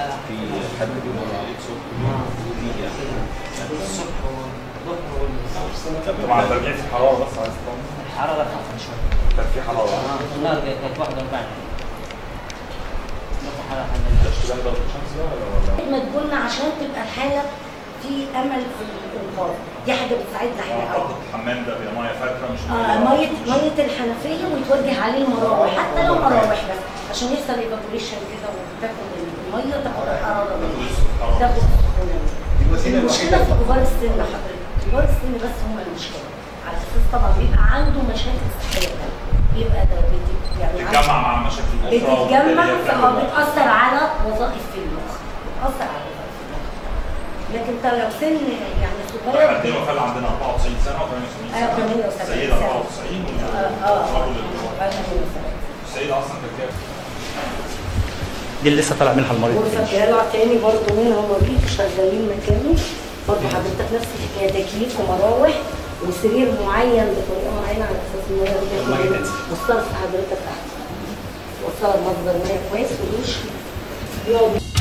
في حد بيمر عليك صبح ودي يعني الصبح والظهر والعصر طبعا ترجيع في الحراره بس عايز تطمن الحراره خفت شويه كان في حراره اه النار كانت 41 الحراره الحمد لله اشتباه ضرب الشمس ده ولا ولا ما تقولنا عشان تبقى الحاله في امل في الانقاذ دي حاجه بتساعدنا احنا قوي اعتقد الحمام ده بيبقى ميه فاتره مش آه ميه ميه الحنفيه ويتوجه عليه المراوح حتى لو مراوح بس عشان يحصل ايفابوريشن كده وتاخد الميه تاخد الحراره منه. تاخد السخونه منه. المشكله في كبار السن حضرتك كبار السن بس هم المشكله على اساس طبعا بيبقى عنده مشاكل صحيه بيبقى ده بت- يعني عنده- بتتجمع مع مشاكل الاخرى بتتجمع وبالتالي فاه بتعمل- بتأثر على وظائف في المخ بتأثر على وظائف في المخ لكن انت لو سن يعني صغير احنا اتنين وفاه عندنا 94 سنه و78 ايوه سنه 78 السيده 94 اه اه والرجل السيده اصلا كانت كام؟ دي اللي لسه طالع منها المريض غرفة جالع تاني برضه منها مريض شغالين مكانه برضه حضرتك نفس الحكايه تكييف ومراوح وسرير معين بطريقه معينه على اساس ان هي المية تنزل. وصلت حضرتك تحت وصلت مصدر ميه كويس ودوش يقعد